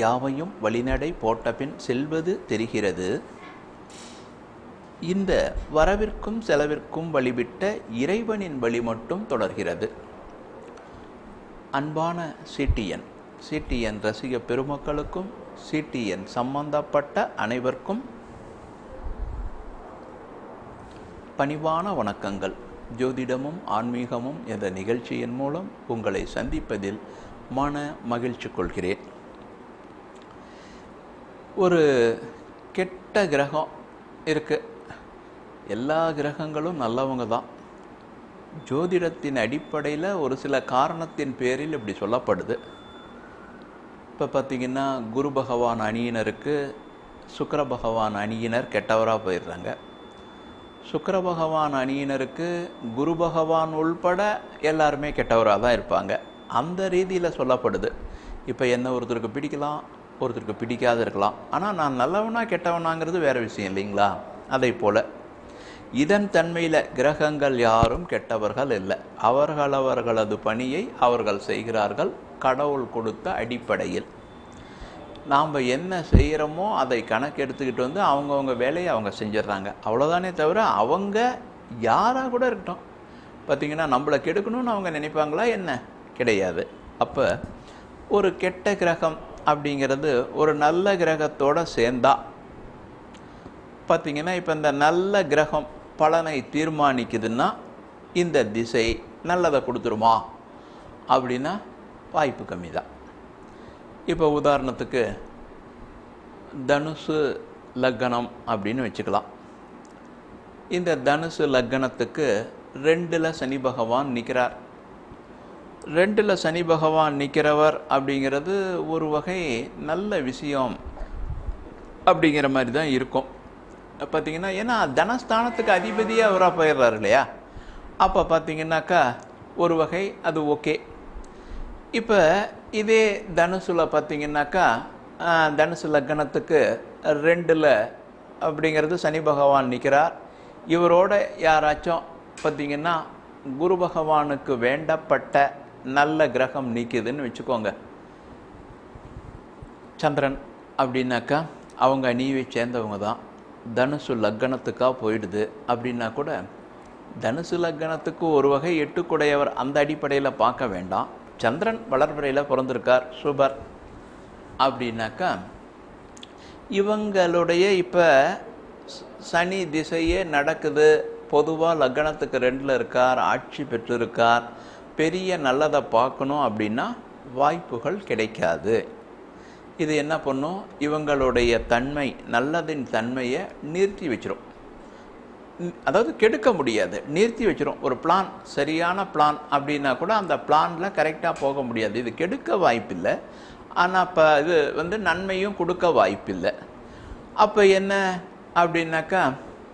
யாவையும் வழிநடை போட்டபின் செல்வது தெரிகிறது இந்த வரவிற்கும் செலவிற்கும் வழிவிட்ட இறைவனின் வழி மட்டும் தொடர்கிறது அன்பான சிடிஎன் சிடிஎன் ரசிக பெருமக்களுக்கும் சிடிஎன் சம்பந்தப்பட்ட அனைவருக்கும் பணிவான வணக்கங்கள் ஜோதிடமும் ஆன்மீகமும் என்ற நிகழ்ச்சியின் மூலம் உங்களை சந்திப்பதில் மன மகிழ்ச்சி கொள்கிறேன் ஒரு கெட்ட கிரகம் இருக்கு எல்லா கிரகங்களும் நல்லவங்க தான் ஜோதிடத்தின் அடிப்படையில் ஒரு சில காரணத்தின் பேரில் இப்படி சொல்லப்படுது இப்போ பார்த்தீங்கன்னா குரு பகவான் அணியினருக்கு சுக்கர பகவான் அணியினர் கெட்டவராக போயிடுறாங்க சுக்கர பகவான் அணியினருக்கு குரு பகவான் உள்பட எல்லாருமே கெட்டவராக தான் இருப்பாங்க அந்த ரீதியில் சொல்லப்படுது இப்போ என்ன ஒருத்தருக்கு பிடிக்கலாம் ஒருத்தருக்கு பிடிக்காத இருக்கலாம் ஆனால் நான் நல்லவனா கெட்டவனாங்கிறது வேறு விஷயம் இல்லைங்களா அதை போல் இதன் தன்மையில் கிரகங்கள் யாரும் கெட்டவர்கள் இல்லை அவர்கள் அவர்களது பணியை அவர்கள் செய்கிறார்கள் கடவுள் கொடுத்த அடிப்படையில் நாம் என்ன செய்கிறோமோ அதை கணக்கெடுத்துக்கிட்டு வந்து அவங்கவுங்க வேலையை அவங்க செஞ்சிடுறாங்க அவ்வளோதானே தவிர அவங்க யாராக கூட இருக்கட்டும் பார்த்திங்கன்னா நம்மளை கெடுக்கணும்னு அவங்க நினைப்பாங்களா என்ன கிடையாது அப்போ ஒரு கெட்ட கிரகம் அப்படிங்கிறது ஒரு நல்ல கிரகத்தோடு சேர்ந்தா பார்த்திங்கன்னா இப்போ இந்த நல்ல கிரகம் பலனை தீர்மானிக்குதுன்னா இந்த திசை நல்லதை கொடுத்துருமா அப்படின்னா வாய்ப்பு கம்மி தான் இப்போ உதாரணத்துக்கு தனுசு லக்கணம் அப்படின்னு வச்சுக்கலாம் இந்த தனுசு லக்கணத்துக்கு ரெண்டில் சனி பகவான் நிற்கிறார் ரெண்டில் சனி பகவான் நிற்கிறவர் அப்படிங்கிறது ஒரு வகை நல்ல விஷயம் அப்படிங்கிற மாதிரி தான் இருக்கும் பார்த்தீங்கன்னா ஏன்னா தனஸ்தானத்துக்கு அதிபதியாக அவராக போயிடுறாரு இல்லையா அப்போ பார்த்தீங்கன்னாக்கா ஒரு வகை அது ஓகே இப்போ இதே தனுசில் பார்த்தீங்கன்னாக்கா தனுசு லக்கணத்துக்கு ரெண்டில் அப்படிங்கிறது சனி பகவான் நிற்கிறார் இவரோட யாராச்சும் பார்த்தீங்கன்னா குரு பகவானுக்கு வேண்டப்பட்ட நல்ல கிரகம் நிற்குதுன்னு வச்சுக்கோங்க சந்திரன் அப்படின்னாக்கா அவங்க அணியை சேர்ந்தவங்க தான் தனுசு லக்கணத்துக்காக போயிடுது அப்படின்னா கூட தனுசு லக்கணத்துக்கு ஒரு வகை எட்டுக்குடையவர் அந்த அடிப்படையில் பார்க்க வேண்டாம் சந்திரன் வளர்பிறையில் பிறந்திருக்கார் சுபர் அப்படின்னாக்கா இவங்களுடைய இப்போ சனி திசையே நடக்குது பொதுவாக லக்கணத்துக்கு ரெண்டில் இருக்கார் ஆட்சி பெற்றிருக்கார் பெரிய நல்லதை பார்க்கணும் அப்படின்னா வாய்ப்புகள் கிடைக்காது இது என்ன பண்ணும் இவங்களுடைய தன்மை நல்லதின் தன்மையை நிறுத்தி வச்சிரும் அதாவது கெடுக்க முடியாது நிறுத்தி வச்சிரும் ஒரு பிளான் சரியான பிளான் அப்படின்னா கூட அந்த பிளானில் கரெக்டாக போக முடியாது இது கெடுக்க வாய்ப்பில்லை ஆனால் இப்போ இது வந்து நன்மையும் கொடுக்க வாய்ப்பில்லை அப்போ என்ன அப்படின்னாக்கா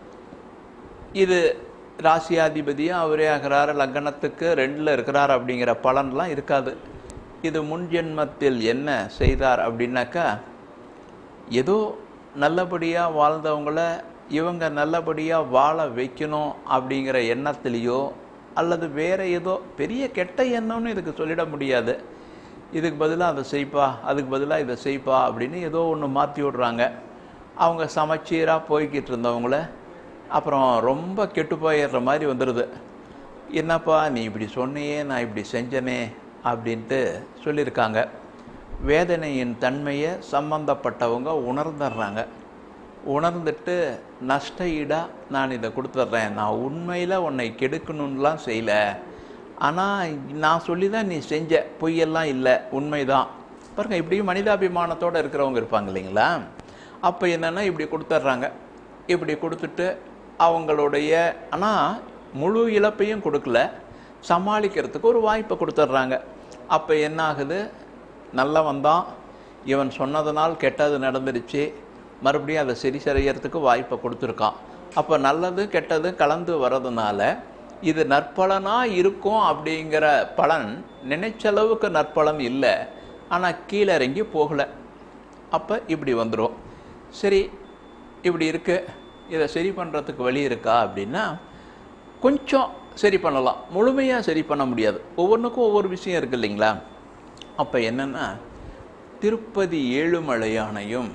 இது ராசியாதிபதியும் அவரே ஆகிறார் லக்னத்துக்கு ரெண்டில் இருக்கிறார் அப்படிங்கிற பலன்லாம் இருக்காது இது முன்ஜென்மத்தில் என்ன செய்தார் அப்படின்னாக்கா ஏதோ நல்லபடியாக வாழ்ந்தவங்கள இவங்க நல்லபடியாக வாழ வைக்கணும் அப்படிங்கிற எண்ணத்துலேயோ அல்லது வேறு ஏதோ பெரிய கெட்ட எண்ணம்னு இதுக்கு சொல்லிட முடியாது இதுக்கு பதிலாக அதை செய்ப்பா அதுக்கு பதிலாக இதை செய்ப்பா அப்படின்னு ஏதோ ஒன்று மாற்றி விட்றாங்க அவங்க சமச்சீராக போய்கிட்டு இருந்தவங்கள அப்புறம் ரொம்ப கெட்டு போயிடுற மாதிரி வந்துடுது என்னப்பா நீ இப்படி சொன்னியே நான் இப்படி செஞ்சனே அப்படின்ட்டு சொல்லியிருக்காங்க வேதனையின் தன்மையை சம்பந்தப்பட்டவங்க உணர்ந்துடுறாங்க உணர்ந்துட்டு நஷ்ட ஈடாக நான் இதை கொடுத்துட்றேன் நான் உண்மையில் உன்னை கெடுக்கணும்லாம் செய்யலை ஆனால் நான் சொல்லி தான் நீ செஞ்ச பொய்யெல்லாம் இல்லை உண்மைதான் பாருங்க இப்படியும் மனிதாபிமானத்தோடு இருக்கிறவங்க இருப்பாங்க இல்லைங்களா அப்போ என்னென்னா இப்படி கொடுத்துட்றாங்க இப்படி கொடுத்துட்டு அவங்களுடைய ஆனால் முழு இழப்பையும் கொடுக்கல சமாளிக்கிறதுக்கு ஒரு வாய்ப்பை கொடுத்துட்றாங்க அப்போ என்ன ஆகுது நல்லவன் தான் இவன் சொன்னதனால் கெட்டது நடந்துருச்சு மறுபடியும் அதை சரி செய்யறதுக்கு வாய்ப்பை கொடுத்துருக்கான் அப்போ நல்லது கெட்டது கலந்து வர்றதுனால இது நற்பலனாக இருக்கும் அப்படிங்கிற பலன் நினைச்ச அளவுக்கு நற்பலன் இல்லை ஆனால் கீழே இறங்கி போகலை அப்போ இப்படி வந்துடும் சரி இப்படி இருக்கு இதை சரி பண்ணுறதுக்கு வழி இருக்கா அப்படின்னா கொஞ்சம் சரி பண்ணலாம் முழுமையாக சரி பண்ண முடியாது ஒவ்வொன்றுக்கும் ஒவ்வொரு விஷயம் இருக்குது இல்லைங்களா அப்போ என்னென்னா திருப்பதி ஏழுமலையானையும்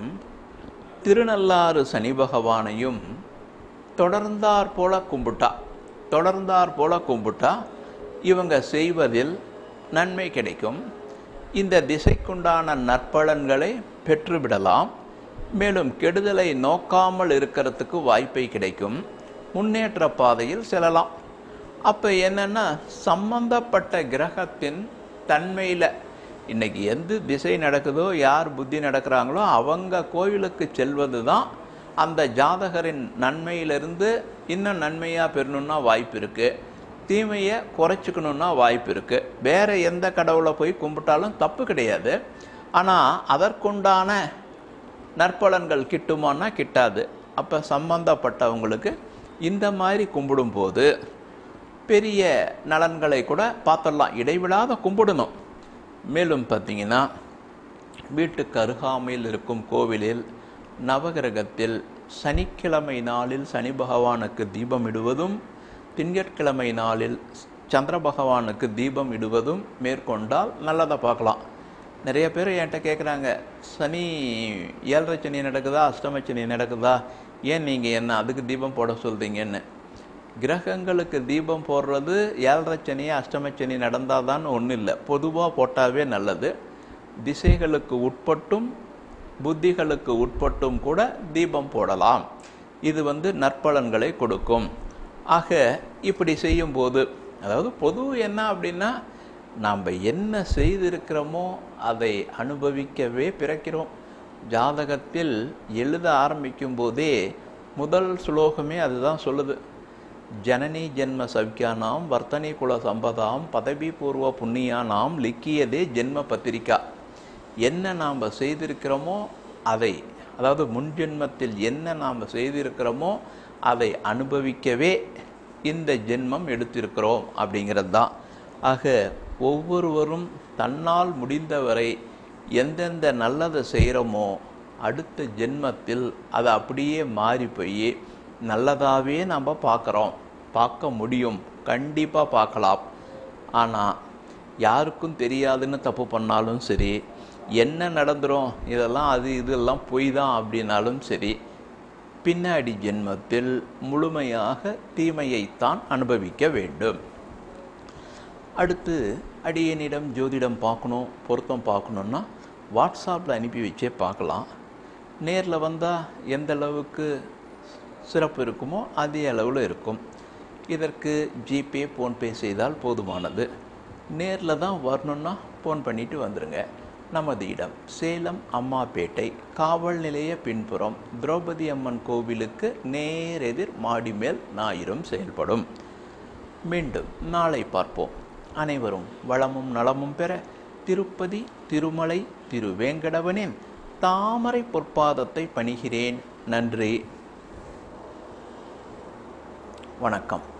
திருநள்ளாறு சனி பகவானையும் தொடர்ந்தார் போல கும்பிட்டா தொடர்ந்தார் போல கும்பிட்டா இவங்க செய்வதில் நன்மை கிடைக்கும் இந்த திசைக்குண்டான நற்பலன்களை பெற்றுவிடலாம் மேலும் கெடுதலை நோக்காமல் இருக்கிறதுக்கு வாய்ப்பை கிடைக்கும் முன்னேற்ற பாதையில் செல்லலாம் அப்போ என்னன்னா சம்பந்தப்பட்ட கிரகத்தின் தன்மையில் இன்னைக்கு எந்த திசை நடக்குதோ யார் புத்தி நடக்கிறாங்களோ அவங்க கோவிலுக்கு செல்வது தான் அந்த ஜாதகரின் நன்மையிலிருந்து இன்னும் நன்மையாக பெறணும்னா வாய்ப்பு இருக்குது தீமையை குறைச்சிக்கணும்னா வாய்ப்பு இருக்குது வேறு எந்த கடவுளை போய் கும்பிட்டாலும் தப்பு கிடையாது ஆனால் அதற்குண்டான நற்பலன்கள் கிட்டுமான்னா கிட்டாது அப்போ சம்பந்தப்பட்டவங்களுக்கு இந்த மாதிரி கும்பிடும்போது பெரிய நலன்களை கூட பார்த்துடலாம் இடைவிடாத கும்பிடணும் மேலும் பார்த்தீங்கன்னா வீட்டுக்கு அருகாமையில் இருக்கும் கோவிலில் நவகிரகத்தில் சனிக்கிழமை நாளில் சனி பகவானுக்கு தீபம் இடுவதும் திங்கட்கிழமை நாளில் சந்திர பகவானுக்கு தீபம் இடுவதும் மேற்கொண்டால் நல்லதை பார்க்கலாம் நிறைய பேர் என்கிட்ட கேட்குறாங்க சனி ஏழரை சனி நடக்குதா அஷ்டம சனி நடக்குதா ஏன் நீங்கள் என்ன அதுக்கு தீபம் போட சொல்கிறீங்கன்னு கிரகங்களுக்கு தீபம் போடுறது ஏழரை சனி அஷ்டம சனி நடந்தால் தான் ஒன்றும் இல்லை பொதுவாக போட்டாவே நல்லது திசைகளுக்கு உட்பட்டும் புத்திகளுக்கு உட்பட்டும் கூட தீபம் போடலாம் இது வந்து நற்பலன்களை கொடுக்கும் ஆக இப்படி செய்யும்போது அதாவது பொது என்ன அப்படின்னா நாம் என்ன செய்திருக்கிறோமோ அதை அனுபவிக்கவே பிறக்கிறோம் ஜாதகத்தில் எழுத ஆரம்பிக்கும் போதே முதல் சுலோகமே அதுதான் சொல்லுது ஜனனி ஜென்ம சவிக்கானாம் வர்த்தனி குல சம்பதாம் பதவி பூர்வ புண்ணியானாம் லிக்கியதே ஜென்ம பத்திரிக்கா என்ன நாம் செய்திருக்கிறோமோ அதை அதாவது முன்ஜென்மத்தில் என்ன நாம் செய்திருக்கிறோமோ அதை அனுபவிக்கவே இந்த ஜென்மம் எடுத்திருக்கிறோம் அப்படிங்கிறது தான் ஆக ஒவ்வொருவரும் தன்னால் முடிந்தவரை எந்தெந்த நல்லதை செய்கிறோமோ அடுத்த ஜென்மத்தில் அதை அப்படியே மாறி போய் நல்லதாகவே நம்ம பார்க்குறோம் பார்க்க முடியும் கண்டிப்பாக பார்க்கலாம் ஆனால் யாருக்கும் தெரியாதுன்னு தப்பு பண்ணாலும் சரி என்ன நடந்துரும் இதெல்லாம் அது இதெல்லாம் பொய் தான் அப்படின்னாலும் சரி பின்னாடி ஜென்மத்தில் முழுமையாக தீமையைத்தான் அனுபவிக்க வேண்டும் அடுத்து அடியனிடம் ஜோதிடம் பார்க்கணும் பொருத்தம் பார்க்கணுன்னா வாட்ஸ்அப்பில் அனுப்பி வச்சே பார்க்கலாம் நேரில் வந்தால் எந்த அளவுக்கு சிறப்பு இருக்குமோ அதே அளவில் இருக்கும் இதற்கு ஜிபே ஃபோன்பே செய்தால் போதுமானது நேரில் தான் வரணுன்னா ஃபோன் பண்ணிட்டு வந்துடுங்க நமது இடம் சேலம் அம்மாப்பேட்டை காவல் நிலைய பின்புறம் திரௌபதி அம்மன் கோவிலுக்கு நேரெதிர் மாடி மேல் ஞாயிறும் செயல்படும் மீண்டும் நாளை பார்ப்போம் அனைவரும் வளமும் நலமும் பெற திருப்பதி திருமலை திருவேங்கடவனின் தாமரை பொற்பாதத்தை பணிகிறேன் நன்றி வணக்கம்